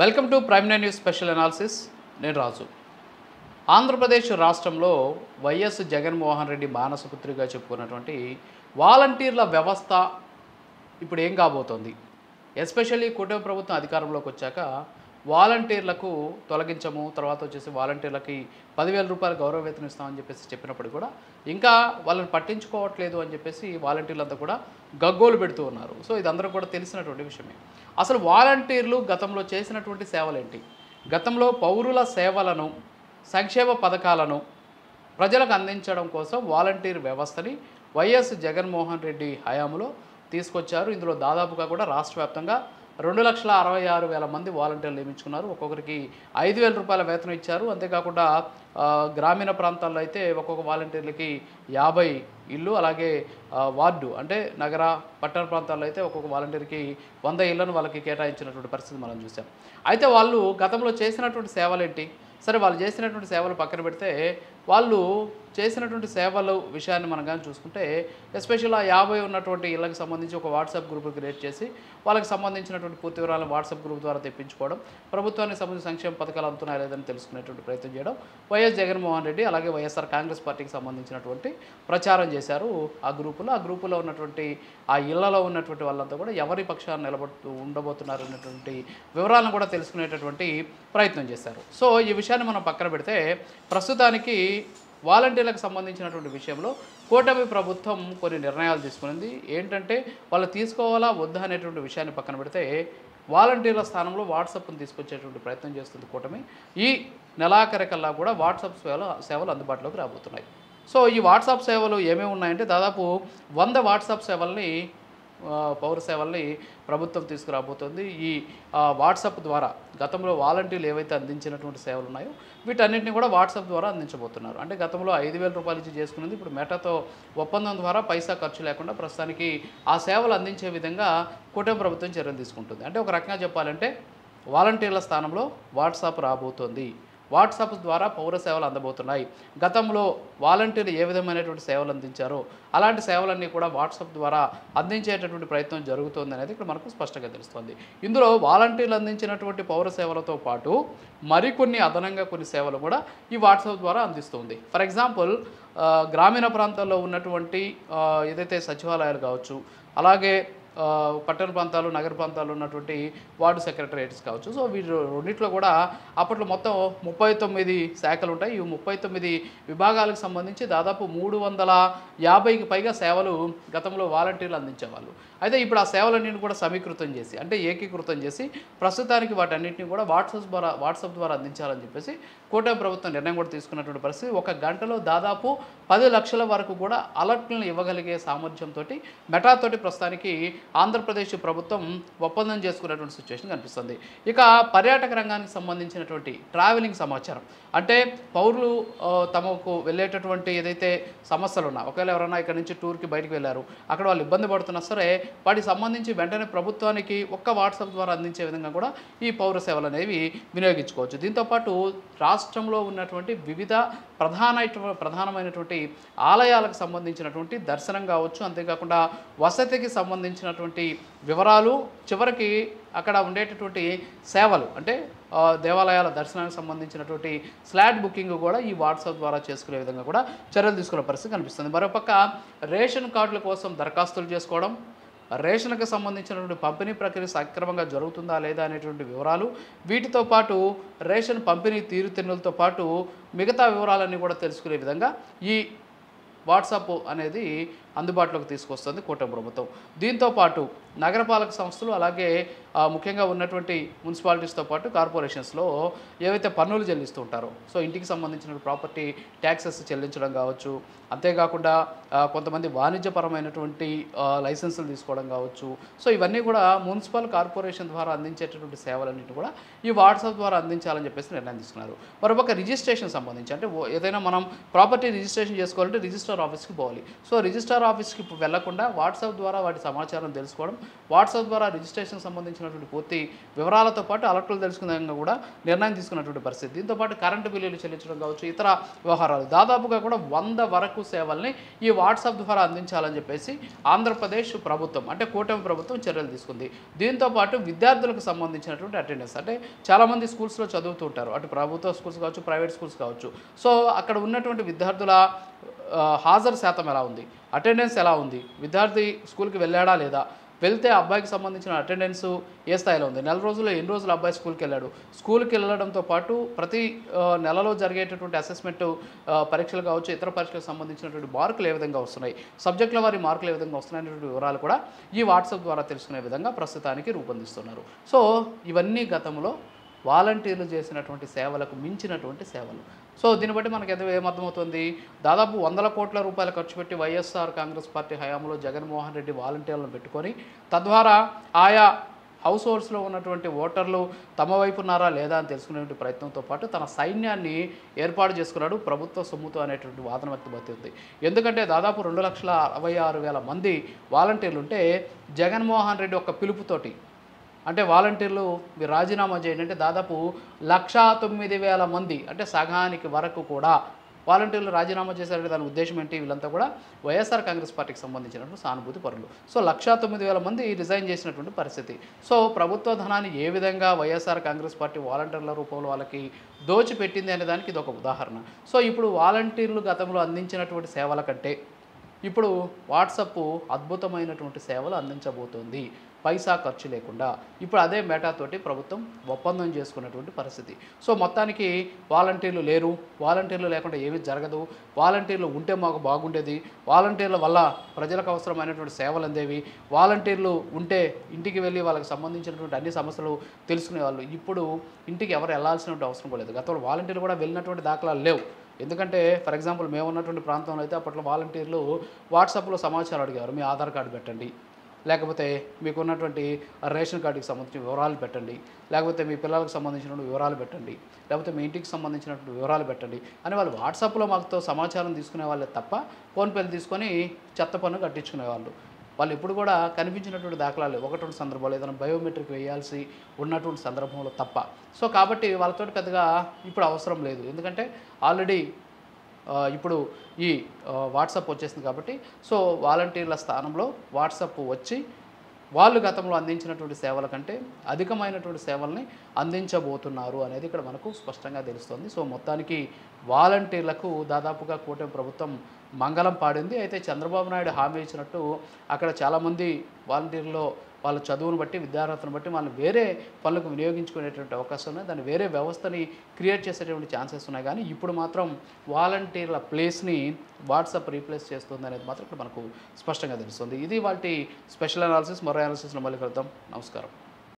welcome to prime nine news special analysis నేను రాజు ఆంధ్రప్రదేశ్ రాష్ట్రంలో YS Jaganmohan Reddy మానసపుత్రిగా చెప్పుకున్నటువంటి వాలంటీర్ల వ్యవస్థ ఇప్పుడు ఏం కాబోతోంది ఎస్పెషల్లీ కూటమి ప్రభుత్వం అధికారంలోకి వచ్చాక వాలంటీర్లకు తొలగించము తర్వాత వచ్చేసి వాలంటీర్లకి పదివేల రూపాయలు గౌరవ వేతనం ఇస్తామని చెప్పేసి చెప్పినప్పుడు కూడా ఇంకా వాళ్ళని పట్టించుకోవట్లేదు అని చెప్పేసి వాలంటీర్లంతా కూడా గగ్గోలు పెడుతూ ఉన్నారు సో ఇది అందరూ కూడా తెలిసినటువంటి విషయమే అసలు వాలంటీర్లు గతంలో చేసినటువంటి సేవలేంటి గతంలో పౌరుల సేవలను సంక్షేమ పథకాలను ప్రజలకు అందించడం కోసం వాలంటీర్ వ్యవస్థని వైఎస్ జగన్మోహన్ రెడ్డి హయాంలో తీసుకొచ్చారు ఇందులో దాదాపుగా కూడా రాష్ట్ర వ్యాప్తంగా రెండు లక్షల అరవై ఆరు వేల మంది వాలంటీర్లు నియమించుకున్నారు ఒక్కొక్కరికి ఐదు వేల రూపాయల వేతనం ఇచ్చారు అంతేకాకుండా ఆ, గ్రామీణ ప్రాంతాల్లో అయితే ఒక్కొక్క వాలంటీర్లకి యాభై ఇల్లు అలాగే ఆ, వార్డు అంటే నగర పట్టణ ప్రాంతాల్లో అయితే ఒక్కొక్క వాలంటీర్కి వంద ఇళ్లను వాళ్ళకి కేటాయించినటువంటి పరిస్థితి మనం చూసాం అయితే వాళ్ళు గతంలో చేసినటువంటి సేవలేంటి సరే వాళ్ళు చేసినటువంటి సేవలు పక్కన పెడితే వాళ్ళు చేసినటువంటి సేవలు విషయాన్ని మనం కానీ చూసుకుంటే ఎస్పెషల్ ఆ యాభై ఉన్నటువంటి ఇళ్ళకి సంబంధించి ఒక వాట్సాప్ గ్రూప్ క్రియేట్ చేసి వాళ్ళకి సంబంధించినటువంటి పూర్తి వివరాలను వాట్సాప్ గ్రూప్ ద్వారా తెప్పించుకోవడం ప్రభుత్వానికి సంబంధించిన సంక్షేమ పథకాలు అందుతున్నాయా లేదని తెలుసుకునేటువంటి ప్రయత్నం చేయడం వైఎస్ జగన్మోహన్ రెడ్డి అలాగే వైఎస్ఆర్ కాంగ్రెస్ పార్టీకి సంబంధించినటువంటి ప్రచారం చేశారు ఆ గ్రూపులో ఆ గ్రూపులో ఉన్నటువంటి ఆ ఇళ్లలో ఉన్నటువంటి వాళ్ళంతా కూడా ఎవరి పక్షాన్ని నిలబడుతూ ఉండబోతున్నారు అన్నటువంటి వివరాలను కూడా తెలుసుకునేటటువంటి ప్రయత్నం చేశారు సో ఈ విషయాన్ని మనం పక్కన పెడితే ప్రస్తుతానికి వాలంటీర్లకు సంబంధించినటువంటి విషయంలో కూటమి ప్రభుత్వం కొన్ని నిర్ణయాలు తీసుకునింది ఏంటంటే వాళ్ళు తీసుకోవాలా వద్దా అనేటువంటి విషయాన్ని పక్కన పెడితే వాలంటీర్ల స్థానంలో వాట్సాప్ను తీసుకొచ్చేటువంటి ప్రయత్నం చేస్తుంది కూటమి ఈ నెలాఖరికల్లా కూడా వాట్సాప్ సేవలు సేవలు అందుబాటులోకి రాబోతున్నాయి సో ఈ వాట్సాప్ సేవలు ఏమేమి ఉన్నాయంటే దాదాపు వంద వాట్సాప్ సేవల్ని ఆ, పౌర సేవల్ని ప్రభుత్వం తీసుకురాబోతోంది ఈ ఆ, వాట్సాప్ ద్వారా గతంలో వాలంటీర్లు ఏవైతే అందించినటువంటి సేవలు ఉన్నాయో వీటన్నింటినీ కూడా వాట్సాప్ ద్వారా అందించబోతున్నారు అంటే గతంలో ఐదు వేల రూపాయలు ఇచ్చి చేసుకున్నది ఇప్పుడు మెటాతో ఒప్పందం ద్వారా పైసా ఖర్చు లేకుండా ప్రస్తుతానికి ఆ సేవలు అందించే విధంగా కూటమి ప్రభుత్వం చర్యలు తీసుకుంటుంది అంటే ఒక రకంగా చెప్పాలంటే వాలంటీర్ల స్థానంలో వాట్సాప్ రాబోతోంది వాట్సాప్ ద్వారా పౌర సేవలు అందబోతున్నాయి గతంలో వాలంటీర్లు ఏ విధమైనటువంటి సేవలు అందించారో అలాంటి సేవలన్నీ కూడా వాట్సాప్ ద్వారా అందించేటటువంటి ప్రయత్నం జరుగుతుంది అనేది ఇక్కడ మనకు స్పష్టంగా తెలుస్తుంది ఇందులో వాలంటీర్లు అందించినటువంటి పౌర సేవలతో పాటు మరికొన్ని అదనంగా కొన్ని సేవలు కూడా ఈ వాట్సాప్ ద్వారా అందిస్తుంది ఫర్ ఎగ్జాంపుల్ ఆ, గ్రామీణ ప్రాంతాల్లో ఉన్నటువంటి ఆ, ఏదైతే సచివాలయాలు కావచ్చు అలాగే ఆ, పట్టణ ప్రాంతాలు నగర ప్రాంతాల్లో ఉన్నటువంటి వార్డు సెక్రటరియట్స్ కావచ్చు సో వీటి రెండిట్లో కూడా అప్పట్లో మొత్తం ముప్పై తొమ్మిది శాఖలు ఉంటాయి ఈ ముప్పై తొమ్మిది విభాగాలకు సంబంధించి దాదాపు మూడు వందల యాభైకి పైగా సేవలు గతంలో వాలంటీర్లు అందించేవాళ్ళు అయితే ఇప్పుడు ఆ సేవలన్నింటిని కూడా సమీకృతం చేసి అంటే ఏకీకృతం చేసి ప్రస్తుతానికి వాటన్నిటిని కూడా వాట్సాప్ ద్వారా వాట్సాప్ ద్వారా అందించాలని చెప్పేసి కూటమి ప్రభుత్వం నిర్ణయం కూడా తీసుకున్నటువంటి పరిస్థితి ఒక గంటలో దాదాపు పది లక్షల వరకు కూడా అలర్ట్లను ఇవ్వగలిగే సామర్థ్యంతో మెటాతోటి ప్రస్తుతానికి ఆంధ్రప్రదేశ్ ప్రభుత్వం ఒప్పందం చేసుకున్నటువంటి సిచ్యువేషన్ కనిపిస్తుంది ఇక పర్యాటక రంగానికి సంబంధించినటువంటి ట్రావెలింగ్ సమాచారం అంటే పౌరులు ఆ, తమకు వెళ్ళేటటువంటి ఏదైతే సమస్యలు ఉన్నా ఒకవేళ ఎవరైనా ఇక్కడ నుంచి టూర్కి బయటికి వెళ్ళారు అక్కడ వాళ్ళు ఇబ్బంది పడుతున్నా సరే వాటికి సంబంధించి వెంటనే ప్రభుత్వానికి ఒక్క వాట్సాప్ ద్వారా అందించే విధంగా కూడా ఈ పౌర సేవలు అనేవి వినియోగించుకోవచ్చు దీంతోపాటు రాష్ట్రంలో ఉన్నటువంటి వివిధ ప్రధాన ప్రధానమైనటువంటి ఆలయాలకు సంబంధించినటువంటి దర్శనం కావచ్చు అంతేకాకుండా వసతికి సంబంధించినటువంటి వివరాలు చివరికి అక్కడ ఉండేటటువంటి సేవలు అంటే ఆ, దేవాలయాల దర్శనానికి సంబంధించినటువంటి స్లాట్ బుకింగ్ కూడా ఈ వాట్సాప్ ద్వారా చేసుకునే విధంగా కూడా చర్యలు తీసుకునే పరిస్థితి కనిపిస్తుంది మరోపక్క రేషన్ కార్డుల కోసం దరఖాస్తులు చేసుకోవడం రేషన్కి సంబంధించినటువంటి పంపిణీ ప్రక్రియ సక్రమంగా జరుగుతుందా లేదా అనేటువంటి వివరాలు వీటితో పాటు రేషన్ పంపిణీ తీరుతెన్నులతో పాటు మిగతా వివరాలన్నీ కూడా తెలుసుకునే విధంగా ఈ వాట్సాప్ అనేది అందుబాటులోకి తీసుకొస్తుంది కూటమి ప్రభుత్వం దీంతో పాటు నగరపాలక సంస్థలు అలాగే ఆ, ముఖ్యంగా ఉన్నటువంటి మున్సిపాలిటీస్తో పాటు కార్పొరేషన్స్లో ఏవైతే పన్నులు చెల్లిస్తూ ఉంటారో సో ఇంటికి సంబంధించిన ప్రాపర్టీ ట్యాక్సెస్ చెల్లించడం కావచ్చు అంతేకాకుండా ఆ, కొంతమంది వాణిజ్యపరమైనటువంటి ఆ, లైసెన్సులు తీసుకోవడం కావచ్చు సో ఇవన్నీ కూడా మున్సిపల్ కార్పొరేషన్ ద్వారా అందించేటటువంటి సేవలన్నింటినీ కూడా ఈ వాట్సాప్ ద్వారా అందించాలని చెప్పేసి నిర్ణయం తీసుకున్నారు మరొక రిజిస్ట్రేషన్ సంబంధించి అంటే ఓ- ఏదైనా మనం ప్రాపర్టీ రిజిస్ట్రేషన్ చేసుకోవాలంటే రిజిస్టర్ ఆఫీస్కి పోవాలి సో రిజిస్టర్ రిజిస్టర్ ఆఫీస్కి ఇప్పుడు వెళ్లకుండా వాట్సాప్ ద్వారా వాటి సమాచారం తెలుసుకోవడం వాట్సాప్ ద్వారా రిజిస్ట్రేషన్ సంబంధించినటువంటి పూర్తి వివరాలతో పాటు అలర్ట్లు తెలుసుకునే విధంగా కూడా నిర్ణయం తీసుకున్నటువంటి పరిస్థితి దీంతో పాటు కరెంటు బిల్లులు చెల్లించడం కావచ్చు ఇతర వ్యవహారాలు దాదాపుగా కూడా వంద వరకు సేవల్ని ఈ వాట్సాప్ ద్వారా అందించాలని చెప్పేసి ఆంధ్రప్రదేశ్ ప్రభుత్వం అంటే కూటమి ప్రభుత్వం చర్యలు తీసుకుంది దీంతో పాటు విద్యార్థులకు సంబంధించినటువంటి అటెండెన్స్ అంటే చాలామంది స్కూల్స్లో చదువుతూ ఉంటారు అటు ప్రభుత్వ స్కూల్స్ కావచ్చు ప్రైవేట్ స్కూల్స్ కావచ్చు సో అక్కడ ఉన్నటువంటి విద్యార్థుల ఆ, హాజరు శాతం ఎలా ఉంది అటెండెన్స్ ఎలా ఉంది విద్యార్థి స్కూల్కి వెళ్ళాడా లేదా వెళ్తే ఆ అబ్బాయికి సంబంధించిన అటెండెన్స్ ఏ స్థాయిలో ఉంది నెల రోజుల్లో ఎన్ని రోజులు అబ్బాయి స్కూల్కి వెళ్ళాడు స్కూల్కి వెళ్ళడంతో పాటు ప్రతి ఆ, నెలలో జరిగేటటువంటి అసెస్మెంట్ ఆ, పరీక్షలు కావచ్చు ఇతర పరీక్షలకు సంబంధించినటువంటి మార్కులు ఏ విధంగా వస్తున్నాయి సబ్జెక్టుల వారి మార్కులు ఏ విధంగా వస్తున్నాయి అనేటువంటి వివరాలు కూడా ఈ వాట్సాప్ ద్వారా తెలుసుకునే విధంగా ప్రస్తుతానికి రూపొందిస్తున్నారు సో ఇవన్నీ గతంలో వాలంటీర్లు చేసినటువంటి సేవలకు మించినటువంటి సేవలు సో దీన్ని బట్టి మనకి ఎంత ఏమర్థమవుతుంది దాదాపు వందల కోట్ల రూపాయలు ఖర్చు పెట్టి వైఎస్ఆర్ కాంగ్రెస్ పార్టీ హయాంలో జగన్మోహన్ రెడ్డి వాలంటీర్లను పెట్టుకొని తద్వారా ఆయా హౌస్ హోల్డ్స్లో ఉన్నటువంటి ఓటర్లు తమ వైపు ఉన్నారా లేదా అని తెలుసుకునేటువంటి ప్రయత్నంతో పాటు తన సైన్యాన్ని ఏర్పాటు చేసుకున్నాడు ప్రభుత్వ సొమ్ముతో అనేటువంటి వాదన వ్యక్తమవుతుంది ఎందుకంటే దాదాపు రెండు లక్షల అరవై ఆరు వేల మంది వాలంటీర్లు ఉంటే జగన్మోహన్ రెడ్డి ఒక పిలుపుతోటి అంటే వాలంటీర్లు మీరు రాజీనామా చేయండి అంటే దాదాపు లక్షా తొమ్మిది వేల మంది అంటే సగానికి వరకు కూడా వాలంటీర్లు రాజీనామా చేశారంటే దాని ఉద్దేశం ఏంటి వీళ్ళంతా కూడా వైఎస్ఆర్ కాంగ్రెస్ పార్టీకి సంబంధించినటువంటి సానుభూతి పరులు సో లక్షా తొమ్మిది వేల మంది రిజైన్ చేసినటువంటి పరిస్థితి సో ప్రభుత్వ ధనాన్ని ఏ విధంగా వైఎస్ఆర్ కాంగ్రెస్ పార్టీ వాలంటీర్ల రూపంలో వాళ్ళకి దోచిపెట్టింది అనే దానికి ఇది ఒక ఉదాహరణ సో ఇప్పుడు వాలంటీర్లు గతంలో అందించినటువంటి సేవల కంటే ఇప్పుడు వాట్సప్ అద్భుతమైనటువంటి సేవలు అందించబోతోంది పైసా ఖర్చు లేకుండా ఇప్పుడు అదే మేటాతోటి ప్రభుత్వం ఒప్పందం చేసుకున్నటువంటి పరిస్థితి సో మొత్తానికి వాలంటీర్లు లేరు వాలంటీర్లు లేకుండా ఏమీ జరగదు వాలంటీర్లు ఉంటే మాకు బాగుండేది వాలంటీర్ల వల్ల ప్రజలకు అవసరమైనటువంటి సేవలు అందేవి వాలంటీర్లు ఉంటే ఇంటికి వెళ్ళి వాళ్ళకి సంబంధించినటువంటి అన్ని సమస్యలు తెలుసుకునేవాళ్ళు ఇప్పుడు ఇంటికి ఎవరు వెళ్ళాల్సినటువంటి అవసరం కూడా లేదు గతంలో వాలంటీర్లు కూడా వెళ్ళినటువంటి దాఖలాలు లేవు ఎందుకంటే ఫర్ ఎగ్జాంపుల్ మేము ఉన్నటువంటి ప్రాంతంలో అయితే అప్పట్లో వాలంటీర్లు వాట్సాప్లో సమాచారం అడిగారు మీ ఆధార్ కార్డు పెట్టండి లేకపోతే మీకు ఉన్నటువంటి రేషన్ కార్డుకి సంబంధించిన వివరాలు పెట్టండి లేకపోతే మీ పిల్లలకు సంబంధించినటువంటి వివరాలు పెట్టండి లేకపోతే మీ ఇంటికి సంబంధించినటువంటి వివరాలు పెట్టండి అని వాళ్ళు వాట్సాప్లో మాకుతో సమాచారం తీసుకునే వాళ్ళే తప్ప ఫోన్పేలు తీసుకొని చెత్త పన్ను కట్టించుకునేవాళ్ళు వాళ్ళు ఎప్పుడు కూడా కనిపించినటువంటి దాఖలాలు ఒకటి రెండు సందర్భాలు ఏదైనా బయోమెట్రిక్ వేయాల్సి ఉన్నటువంటి సందర్భంలో తప్ప సో కాబట్టి వాళ్ళతో పెద్దగా ఇప్పుడు అవసరం లేదు ఎందుకంటే ఆల్రెడీ ఆ, ఇప్పుడు ఈ ఆ, వాట్సాప్ వచ్చేసింది కాబట్టి సో వాలంటీర్ల స్థానంలో వాట్సాప్ వచ్చి వాళ్ళు గతంలో అందించినటువంటి సేవల కంటే అధికమైనటువంటి సేవల్ని అందించబోతున్నారు అనేది ఇక్కడ మనకు స్పష్టంగా తెలుస్తుంది సో మొత్తానికి వాలంటీర్లకు దాదాపుగా కూటమి ప్రభుత్వం మంగళం పాడింది అయితే చంద్రబాబు నాయుడు హామీ ఇచ్చినట్టు అక్కడ చాలామంది వాలంటీర్లో వాళ్ళ చదువును బట్టి విద్యార్హతను బట్టి వాళ్ళు వేరే పనులకు వినియోగించుకునేటువంటి అవకాశం ఉన్నాయి దాన్ని వేరే వ్యవస్థని క్రియేట్ చేసేటువంటి ఛాన్సెస్ ఉన్నాయి కానీ ఇప్పుడు మాత్రం వాలంటీర్ల ప్లేస్ని వాట్సాప్ రీప్లేస్ చేస్తుంది అనేది మాత్రం ఇక్కడ మనకు స్పష్టంగా తెలుస్తుంది ఇది వాటి స్పెషల్ అనాలిసిస్ మరో అనాలిసిస్లో మళ్ళీ కలుద్దాం నమస్కారం